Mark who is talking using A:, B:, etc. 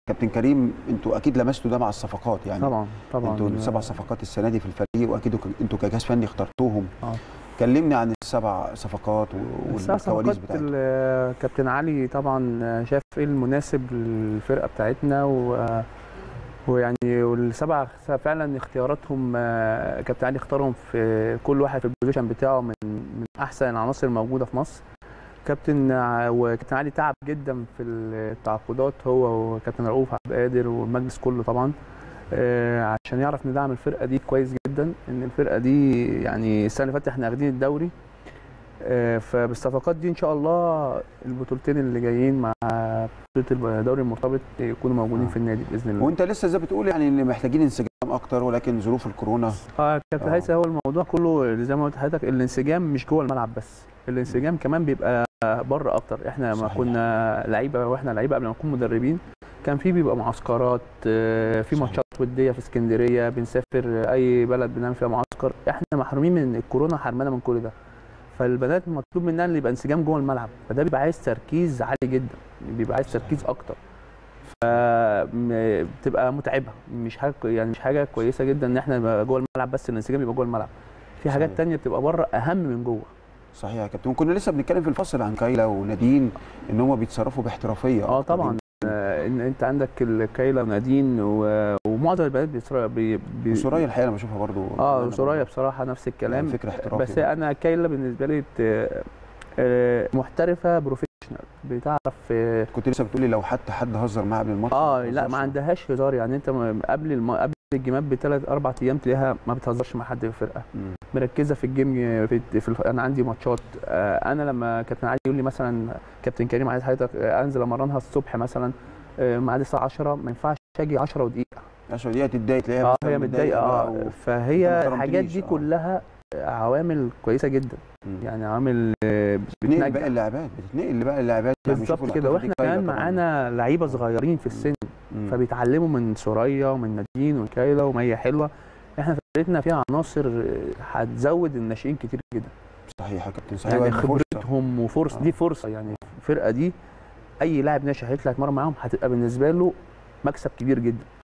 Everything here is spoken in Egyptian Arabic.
A: كابتن كريم انتوا اكيد لمستوا ده مع الصفقات يعني
B: طبعا طبعا
A: انتوا السبع صفقات السنه دي في الفريق واكيد انتوا كجهاز فني اخترتوهم
B: اه
A: كلمني عن السبع صفقات و-
B: السبع
A: والكواليس
B: صفقات
A: بتاعتهم
B: ال- كابتن علي طبعا شاف ايه المناسب للفرقه بتاعتنا و ويعني والسبع فعلا اختياراتهم آه، كابتن علي اختارهم في كل واحد في البوزيشن بتاعه من من احسن العناصر الموجوده في مصر كابتن ع- وكابتن علي تعب جدا في التعاقدات هو وكابتن رؤوف عبد القادر والمجلس كله طبعا آه، عشان يعرف ندعم الفرقه دي كويس جدا ان الفرقه دي يعني السنه اللي فاتت احنا واخدين الدوري آه، فبالصفقات دي ان شاء الله البطولتين اللي جايين مع بطوله الدوري المرتبط يكونوا موجودين
A: آه.
B: في النادي باذن الله
A: وانت لسه زي بتقول يعني ان محتاجين انسجام اكتر ولكن ظروف الكورونا
B: اه كابتن
A: آه.
B: هيثم هو الموضوع كله زي ما قلت لحضرتك الانسجام مش جوه الملعب بس الانسجام كمان بيبقى بره اكتر احنا لما
A: صحيح.
B: كنا لعيبه واحنا لعيبه قبل ما نكون مدربين كان في بيبقى معسكرات آه، في
A: صحيح.
B: ماتشات وديه في اسكندريه بنسافر اي بلد بنعمل فيها معسكر احنا محرومين من الكورونا حرمانه من كل ده فالبنات مطلوب مننا ان يبقى انسجام جوه الملعب فده بيبقى عايز تركيز عالي جدا بيبقى عايز
A: صحيح.
B: تركيز اكتر فبتبقى متعبه مش حاجه يعني مش حاجه كويسه جدا ان احنا نبقى جوه الملعب بس الانسجام يبقى جوه الملعب في حاجات
A: صحيح.
B: تانية بتبقى بره اهم من جوه
A: صحيح يا كابتن كنا لسه بنتكلم في الفصل عن كايلا ونادين ان هم بيتصرفوا باحترافيه
B: اه
A: أكتر.
B: طبعا آه، ان انت عندك الكايلا ونادين و- ومعظم البنات بيصر- بي بي
A: وسوريا الحقيقه انا بشوفها برضو
B: اه
A: أنا
B: سوريا
A: برضو
B: بصراحه نفس الكلام
A: فكره احترافي
B: بس انا كايلا بالنسبه لي ت- آه، محترفه بروفيشنال بتعرف آه،
A: كنت لسه بتقولي لو حتى حد هزر معاها قبل الماتش
B: اه
A: ما
B: لا
A: تهزرش.
B: ما عندهاش هزار يعني انت م- قبل الم... قبل الجيمات بثلاث اربع ايام تلاقيها ما بتهزرش مع حد في الفرقه
A: مم.
B: مركزه في الجيم في, في الف... انا عندي ماتشات آه، انا لما كابتن علي يقول لي مثلا كابتن كريم عايز حضرتك آه، انزل امرنها الصبح مثلا آه، ميعاد الساعه 10 ما ينفعش اجي 10 ودقيقه
A: 10 دقيقه تتضايق تلاقيها
B: اه
A: مثلاً
B: هي متضايقه
A: بقى
B: اه
A: و-
B: فهي
A: أنت ما
B: الحاجات دي
A: كرمتنيش، آه.
B: كلها عوامل كويسه جدا
A: مم.
B: يعني عوامل آه،
A: بتتنقل
B: بتنجح
A: باقي اللاعبات بتتنقل باقي اللاعبات يعني
B: بالظبط
A: شوفوا
B: كده
A: الأهداف
B: واحنا
A: دي كايلا
B: كمان
A: طبعاً.
B: معانا لعيبه صغيرين في السن
A: مم.
B: فبيتعلموا من سوريا ومن نادين وكايلا ومية حلوه احنا فرقتنا فيها عناصر آه، هتزود الناشئين كتير جدا
A: صحيح يا كابتن صحيح
B: يعني
A: وهيبقى فرصة.
B: خبرتهم وفرصه
A: آه.
B: دي فرصه يعني الفرقه دي اي لاعب ناشئ هيطلع يتمرن معاهم هتبقى بالنسبه له مكسب كبير جدا